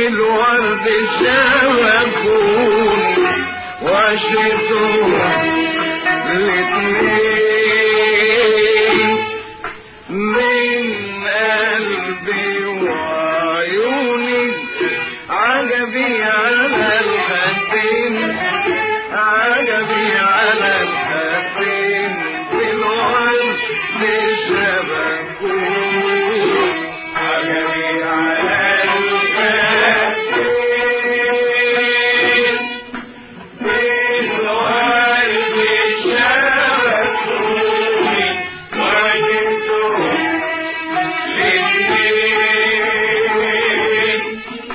بالورد شبكوني وعشتهم الاتنين من قلبي وعيوني عجبي على الخدين عجبي على الخدين بالورد شبكوني عجبي على الخدين بالورد شبكوني وعجبتهم الاتنين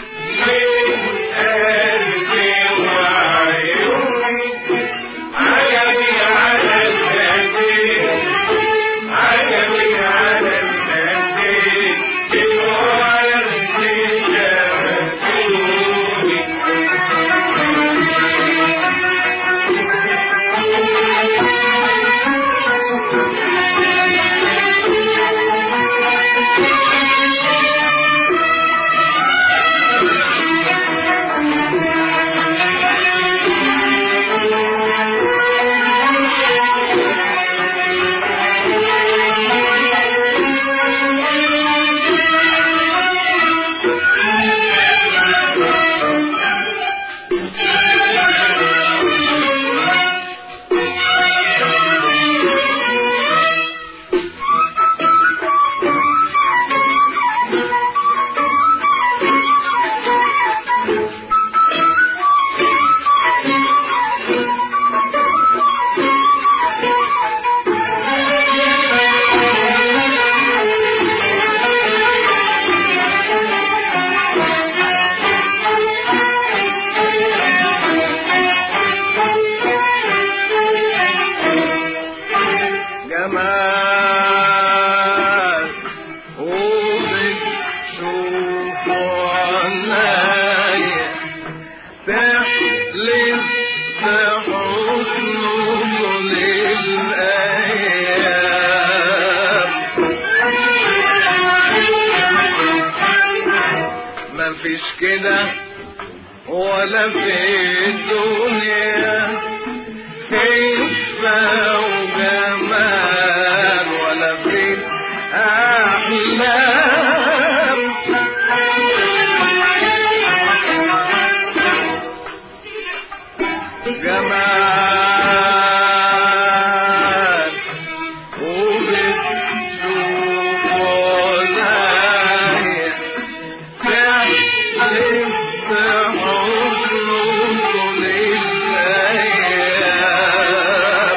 جمال وبتشوف عنايا تحلف بحسنه للأيام مفيش كده ولا في الدنيا خفة وجمال ولا في أحلام جمال وبتشوف ولاية تحلف بحسنه للأيام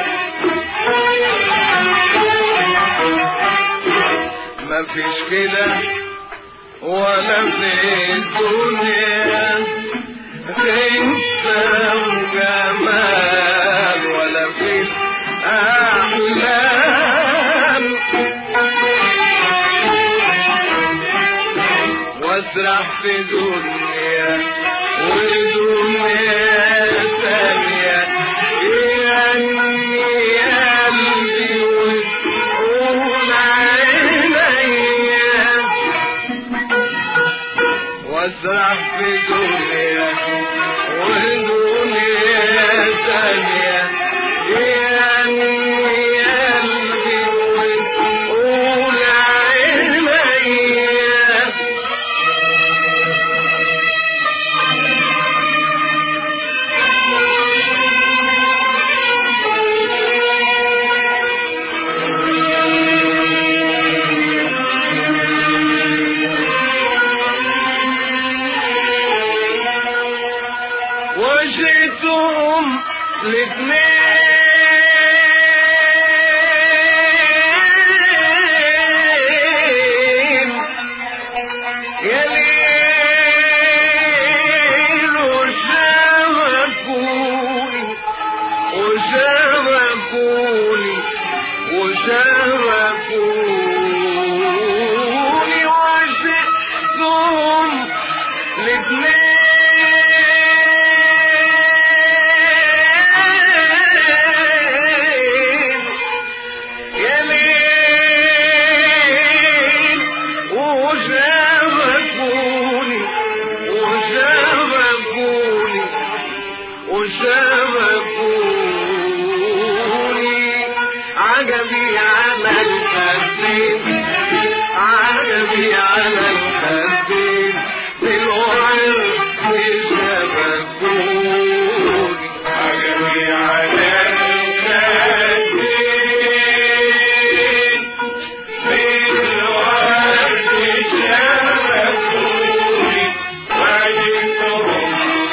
مفيش كده ولا في الدنيا خفة وجمال ولا في أحلام واسرح في دنيا ودنيا ثانية يعني قلبي وتقول عينيا واسرح في دنيا ودنيا ثانية يعني قلبي وتقول عينيا عجبي على الخدين عجبي على الخدين بالورد شبكوني عجبي على الخدين بالورد شبكوني وجدتهم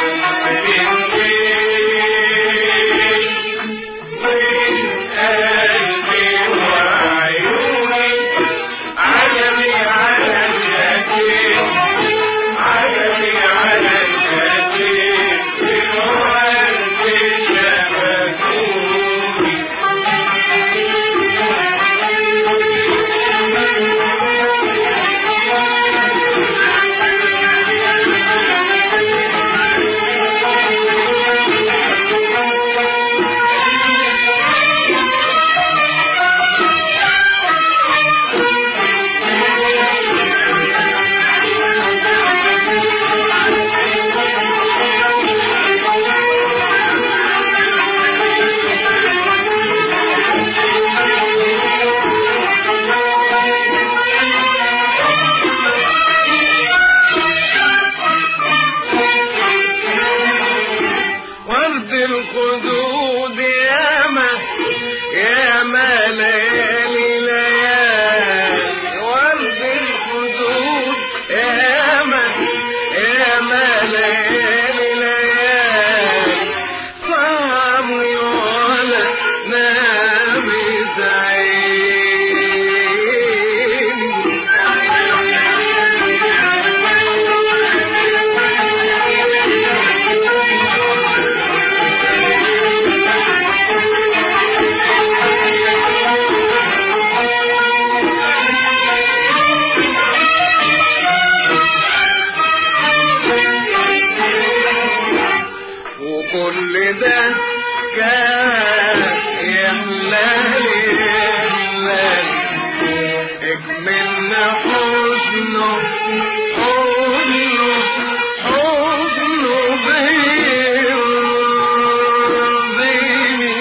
ورد الخدود ياما ياما ليالي ليالي ورد الخدود ياما ياما ليالي ليالي صابري ولا نامي وكل ده كان يحلالي يحلالي اكملنا حزنه حزنه حزنه بيرضيني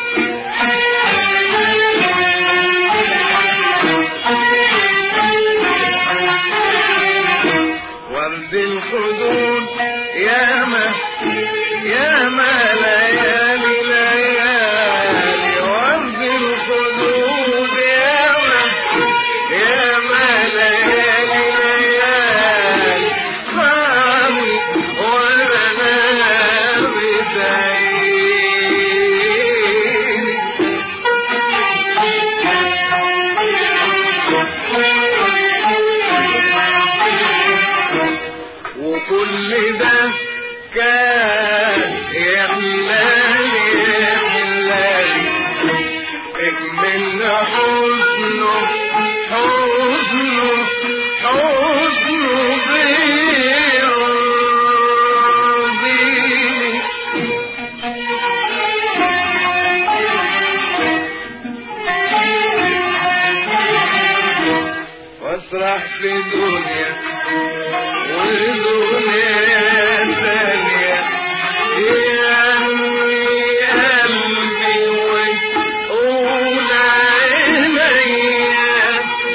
ورد الخدود ياما ياما ليالي ليالي ورد الخدود ياما ياما ليالي ليالي خامي وانا نامي سعيد وكل ده كان يحلالي يحلالي اكملنا حزنه حزنه حزنه بيرضيني واسرح في دنيا ودنيا ثانية يا قلبي وقول عينيا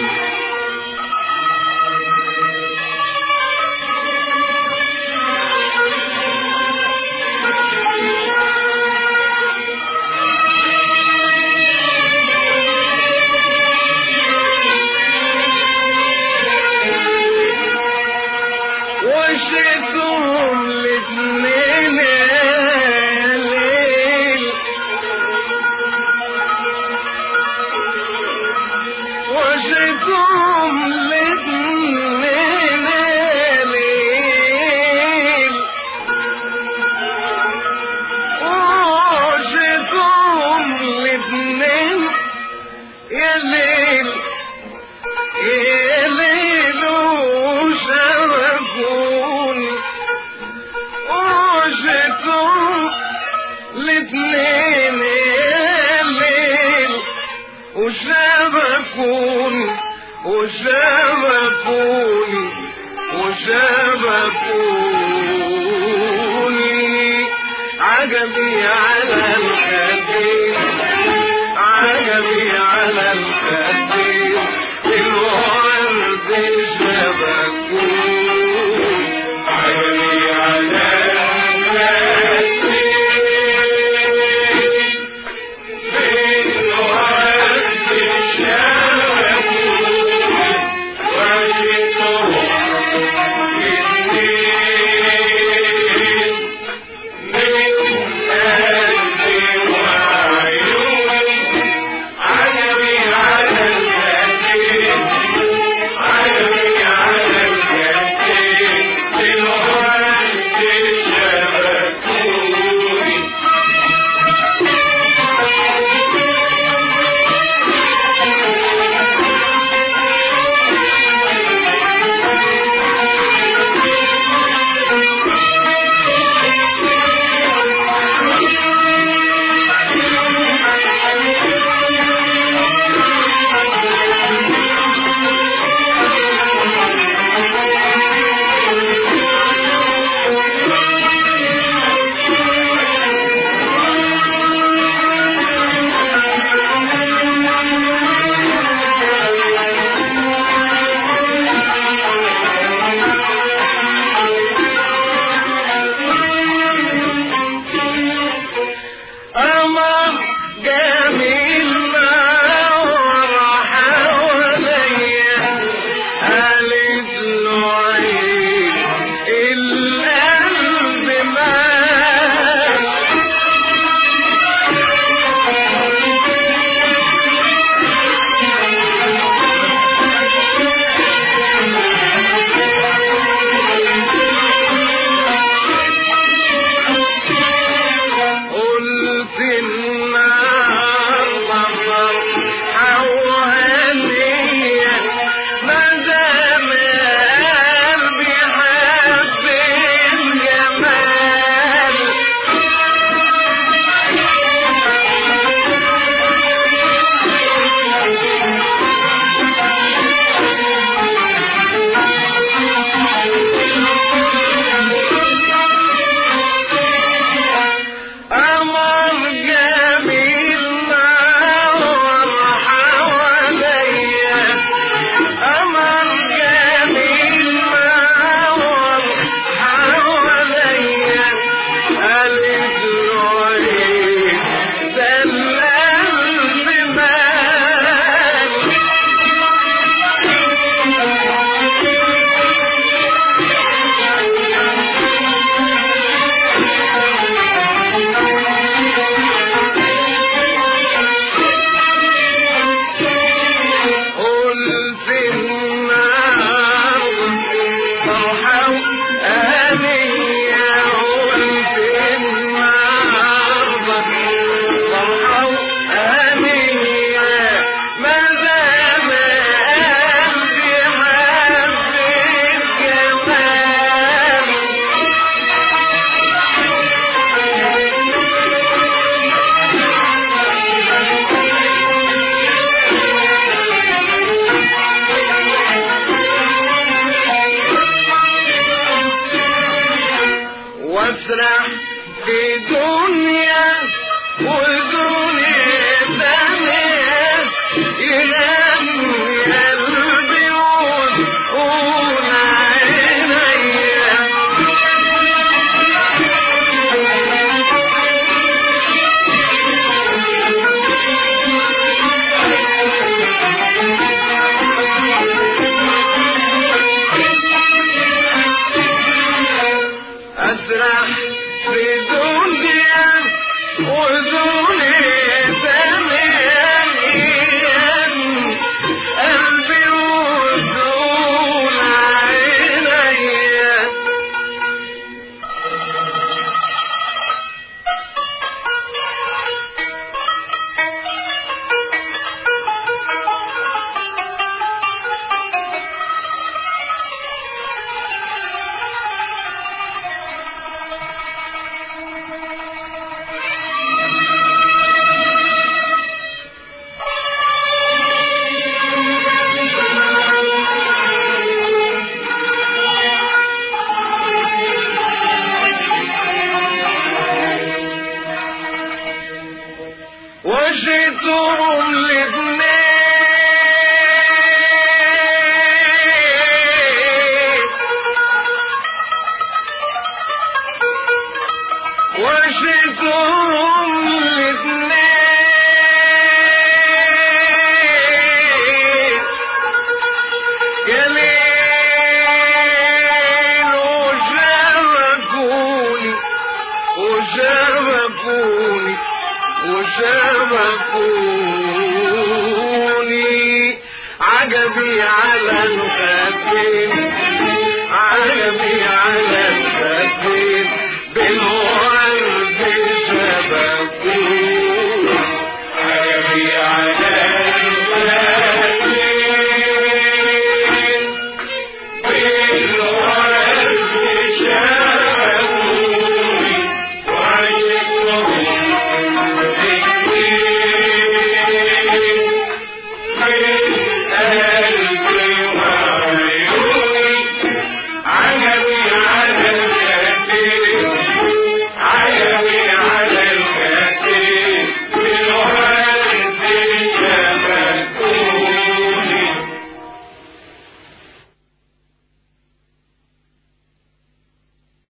وشتهم الاثنين يا ليل وشتهم الاثنين يا ليل وشتهم الاثنين يا ليل يا ليل وشبكوني وشتهم الاتنين يا ليل وشبكوني وشبكوني وشبكوني عجبي على الخدين عجبي على وشيتهم الاثنين وشيتهم الاثنين جميل وشبكوني وشبكوني وشبكوني عجبي على الخفين عجبي على الخفين بالورد شبكوني عجبي على الخفين